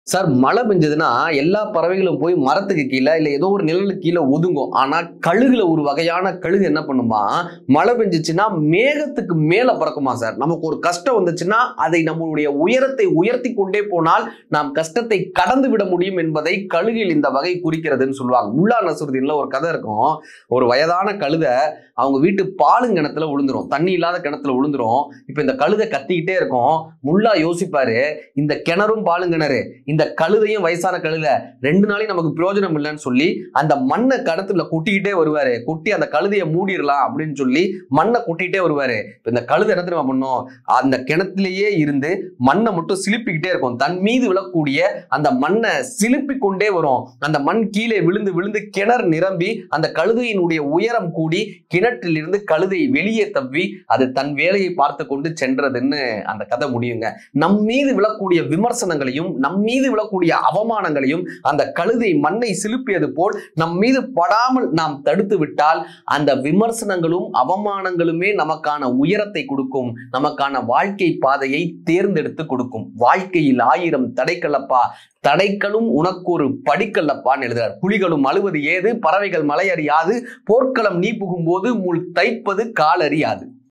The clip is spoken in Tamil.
சார் மழை பெஞ்சதுன்னா எல்லா பறவைகளும் போய் மரத்துக்கு கீழே இல்லை ஏதோ ஒரு நிழலுக்கு கீழே ஒதுங்கும் ஆனா கழுகுல ஒரு வகையான கழுகு என்ன பண்ணுமா மழை பெஞ்சிச்சுன்னா மேகத்துக்கு மேல பறக்குமா சார் நமக்கு ஒரு கஷ்டம் வந்துச்சுன்னா அதை நம்மளுடைய உயரத்தை உயர்த்தி கொண்டே போனால் நாம் கஷ்டத்தை கடந்து விட முடியும் என்பதை கழுகில் இந்த வகை குறிக்கிறதுன்னு சொல்லுவாங்க முல்லா நசுருதீன்ல ஒரு கதை இருக்கும் ஒரு வயதான கழுதை அவங்க வீட்டு பாலுங்கிணத்துல விழுந்துரும் தண்ணி இல்லாத கிணத்துல விழுந்துரும் இப்ப இந்த கழுதை கத்திக்கிட்டே இருக்கும் முல்லா யோசிப்பாரு இந்த கிணறும் பாலுங்கிணறு இந்த கழுதையும் வயசான கழுதை ரெண்டு நாளையும் நமக்கு பிரயோஜனம் இல்லைன்னு சொல்லி அந்த மண்ணை கடத்துல கொட்டிக்கிட்டே வருவாரு கொட்டி அந்த கழுதையை மூடிடலாம் அப்படின்னு சொல்லி மண்ணை கொட்டிக்கிட்டே வருவாரு இப்ப இந்த கழுதை என்ன தெரியுமா பண்ணும் அந்த கிணத்துலயே இருந்து மண்ணை மட்டும் சிலுப்பிக்கிட்டே இருக்கும் தன் மீது விழக்கூடிய அந்த மண்ணை சிலுப்பி கொண்டே வரும் அந்த மண் கீழே விழுந்து விழுந்து கிணறு நிரம்பி அந்த கழுதையினுடைய உயரம் கூடி கிணற்றிலிருந்து கழுதை வெளியே தவ்வி அது தன் வேலையை பார்த்து கொண்டு சென்றதுன்னு அந்த கதை முடியுங்க நம் மீது விழக்கூடிய விமர்சனங்களையும் நம் மீது விழக்கூடிய அவமானங்களையும் அந்த கழுதை மண்ணை சிலுப்பியது போல் நம் மீது படாமல் நாம் தடுத்து விட்டால் அந்த விமர்சனங்களும் அவமானங்களுமே நமக்கான உயரத்தை கொடுக்கும் நமக்கான வாழ்க்கை பாதையை தேர்ந்தெடுத்து கொடுக்கும் வாழ்க்கையில் ஆயிரம் தடைக்கல்லப்பா தடைகளும் உனக்கு ஒரு படிக்கல்லப்பான்னு எழுதுறார் புலிகளும் அழுவது ஏது பறவைகள் மலையறியாது போர்க்களம் நீ புகும்போது முள் தைப்பது காலறியாது